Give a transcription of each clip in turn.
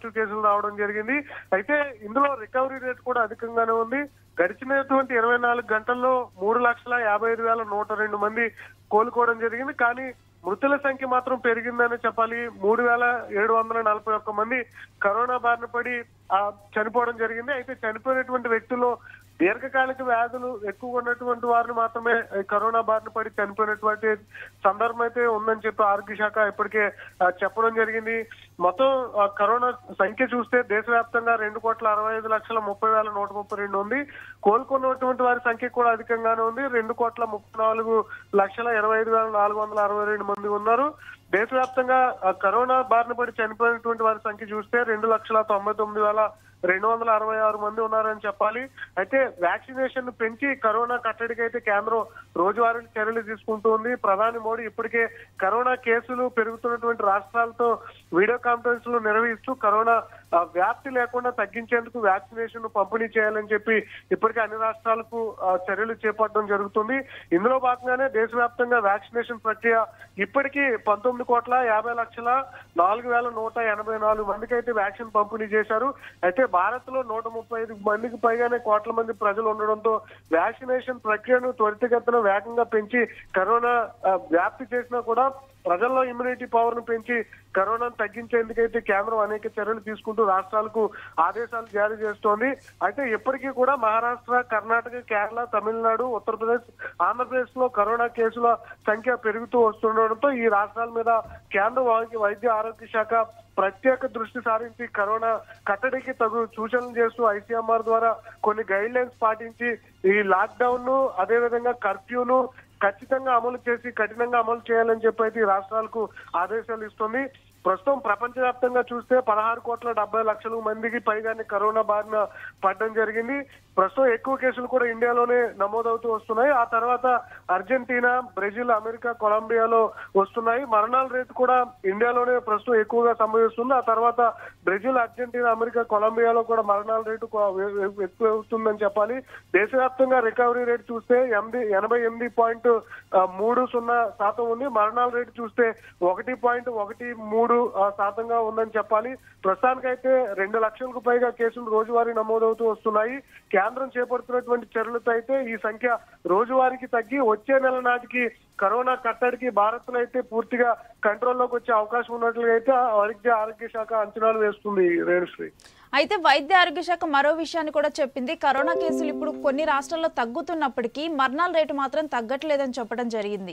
positive కేసులు రావడం జరిగింది అయితే ఇందులో రికవరీ రేట్ కూడా అధికంగానే ఉంది గడిచినటువంటి ఇరవై నాలుగు గంటల్లో మూడు లక్షల యాభై ఐదు వేల నూట రెండు మంది కోలుకోవడం జరిగింది కానీ మృతుల సంఖ్య మాత్రం పెరిగిందని చెప్పాలి మూడు వేల ఏడు వందల నలభై ఒక్క మంది కరోనా బారిన పడి ఆ, చనిపోవడం జరిగింది అయితే చనిపోయినటువంటి వ్యక్తుల్లో దీర్ఘకాలిక వ్యాధులు ఎక్కువ ఉన్నటువంటి వారిని మాత్రమే ఈ కరోనా బారిన పడి చనిపోయినటువంటి సందర్భం అయితే ఉందని చెప్పి ఆరోగ్య శాఖ ఇప్పటికే ఆ, చెప్పడం జరిగింది మొత్తం ఆ, కరోనా సంఖ్య చూస్తే దేశవ్యాప్తంగా రెండు కోట్ల అరవై ఐదు లక్షల ముప్పై వేల నూట ముప్పై రెండు ఉంది కోలుకున్నటువంటి వారి సంఖ్య కూడా అధికంగానే ఉంది రెండు కోట్ల ముప్పై నాలుగు లక్షల ఇరవై ఐదు వేల నాలుగు వందల అరవై రెండు మంది ఉన్నారు దేశవ్యాప్తంగా ఆ, కరోనా బారిన పడి చనిపోయినటువంటి వారి సంఖ్య చూస్తే రెండు లక్షల తొంభై తొమ్మిది వేల రెండు వందల అరవై ఆరు మంది ఉన్నారని చెప్పాలి అయితే వ్యాక్సినేషన్ పెంచి కరోనా కట్టడికి అయితే కేంద్రం రోజువారీ చర్యలు తీసుకుంటూ ఉంది ప్రధాని మోడీ ఇప్పటికే కరోనా కేసులు పెరుగుతున్నటువంటి రాష్ట్రాలతో వీడియో కాన్ఫరెన్స్ లో నిర్వహిస్తూ కరోనా ఆ, వ్యాప్తి లేకుండా తగ్గించేందుకు వ్యాక్సినేషన్ పంపిణీ చేయాలని చెప్పి ఇప్పటికే అన్ని రాష్ట్రాలకు ఆ, చర్యలు చేపట్టడం జరుగుతుంది ఇందులో భాగంగానే దేశవ్యాప్తంగా వ్యాక్సినేషన్ ప్రక్రియ ఇప్పటికీ పంతొమ్మిది కోట్ల యాభై లక్షల నాలుగు వేల నూట ఎనభై నాలుగు మందికి అయితే వ్యాక్సిన్ పంపిణీ చేశారు అయితే భారత్ లో నూట ముప్పై ఐదు మందికి పైగానే కోట్ల మంది ప్రజలు ఉండడంతో వ్యాక్సినేషన్ ప్రక్రియను త్వరితగతిన వేగంగా పెంచి కరోనా ఆ, వ్యాప్తి చేసినా కూడా ప్రజల్లో ఇమ్యూనిటీ పవర్ ను పెంచి కరోనాను తగ్గించేందుకైతే కేంద్రం అనేక చర్యలు తీసుకుంటూ రాష్ట్రాలకు ఆదేశాలు జారీ చేస్తోంది అయితే ఇప్పటికీ కూడా మహారాష్ట్ర కర్ణాటక కేరళ తమిళనాడు ఉత్తరప్రదేశ్ ఆంధ్రప్రదేశ్ లో కరోనా కేసుల సంఖ్య పెరుగుతూ వస్తుండడంతో ఈ రాష్ట్రాల మీద కేంద్ర వై- వైద్య ఆరోగ్య శాఖ ప్రత్యేక దృష్టి సారించి కరోనా కట్టడికి తగు సూచనలు చేస్తూ ఐసీఎంఆర్ ద్వారా కొన్ని గైడ్ లైన్స్ పాటించి ఈ లాక్డౌన్ ను అదే విధంగా కర్ఫ్యూను ఖచ్చితంగా అమలు చేసి కఠినంగా అమలు చేయాలని చెప్పి అయితే ఈ రాష్ట్రాలకు ఆదేశాలు ఇస్తుంది ప్రస్తుతం ప్రపంచవ్యాప్తంగా చూస్తే పదహారు కోట్ల డెబ్బై లక్షల మందికి పైగానే కరోనా బారిన పడడం జరిగింది ప్రస్తుతం ఎక్కువ కేసులు కూడా ఇండియాలోనే నమోదవుతూ వస్తున్నాయి ఆ తర్వాత అర్జెంటీనా బ్రెజిల్ అమెరికా కొలంబియాలో వస్తున్నాయి మరణాల రేటు కూడా ఇండియాలోనే ప్రస్తుతం ఎక్కువగా సంభవిస్తుంది ఆ తర్వాత బ్రెజిల్ అర్జెంటీనా అమెరికా కొలంబియాలో కూడా మరణాల రేటు కొ- ఎక్కువ అవుతుందని చెప్పాలి దేశవ్యాప్తంగా రికవరీ రేట్ చూస్తే ఎనిమిది ఎనభై ఎనిమిది పాయింట్ మూడు సున్నా శాతం ఉంది మరణాల రేటు చూస్తే ఒకటి పాయింట్ ఒకటి మూడు ఆ, శాతంగా ఉందని చెప్పాలి ప్రస్తుతానికైతే రెండు లక్షలకు పైగా కేసులు రోజువారీ నమోదవుతూ వస్తున్నాయి కేంద్రం చేపడుతున్నటువంటి చర్యలతో అయితే ఈ సంఖ్య రోజువారీకి తగ్గి వచ్చే నెల నాటికి కరోనా కట్టడికి భారత్ లో అయితే పూర్తిగా కంట్రోల్లోకి వచ్చే అవకాశం ఉన్నట్లుగా అయితే వైద్య ఆరోగ్య శాఖ అంచనాలు వేస్తుంది రేణుశ్రీ అయితే వైద్య ఆరోగ్య శాఖ మరో విషయాన్ని కూడా చెప్పింది కరోనా కేసులు ఇప్పుడు కొన్ని రాష్ట్రాల్లో తగ్గుతున్నప్పటికీ మరణాల రేటు మాత్రం తగ్గట్లేదని చెప్పడం జరిగింది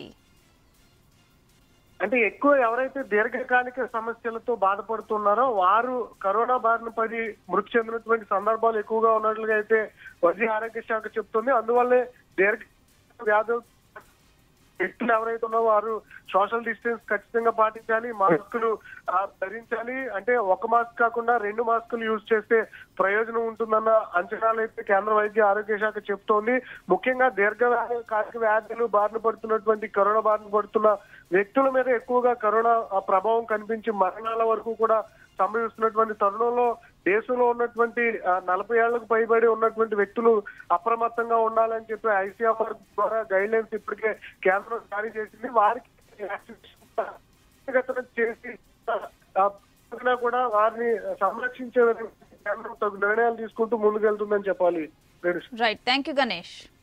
అంటే ఎక్కువ ఎవరైతే దీర్ఘకాలిక సమస్యలతో బాధపడుతున్నారో వారు కరోనా బారిన పడి మృతి చెందినటువంటి సందర్భాలు ఎక్కువగా ఉన్నట్లుగా అయితే వైద్య ఆరోగ్య శాఖ చెప్తుంది అందువల్లే దీర్ఘ వ్యాధులు వ్యక్తులు ఎవరైతే ఉన్నారో వారు సోషల్ డిస్టెన్స్ ఖచ్చితంగా పాటించాలి మాస్కులు ఆ, ధరించాలి అంటే ఒక మాస్క్ కాకుండా రెండు మాస్కులు యూజ్ చేస్తే ప్రయోజనం ఉంటుందన్న అంచనాలు అయితే కేంద్ర వైద్య ఆరోగ్య శాఖ చెప్తోంది ముఖ్యంగా దీర్ఘకాలిక వ్యాధులు బారిన పడుతున్నటువంటి కరోనా బారిన పడుతున్న వ్యక్తుల మీద ఎక్కువగా కరోనా ఆ, ప్రభావం కనిపించి మరణాల వరకు కూడా సంభవిస్తున్నటువంటి తరుణంలో దేశంలో ఉన్నటువంటి ఆ, నలభై ఏళ్లకు పైబడి ఉన్నటువంటి వ్యక్తులు అప్రమత్తంగా ఉండాలని చెప్పి ఐసీఆర్ ద్వారా గైడ్ లైన్స్ ఇప్పటికే కేంద్రం జారీ చేసింది వారికి వ్యక్తిగతం చేసి ఆ, ఆ, కూడా వారిని సంరక్షించే విధంగా కేంద్రం తగు నిర్ణయాలు తీసుకుంటూ ముందుకెళ్తుందని చెప్పాలి Renu right thank you Ganesh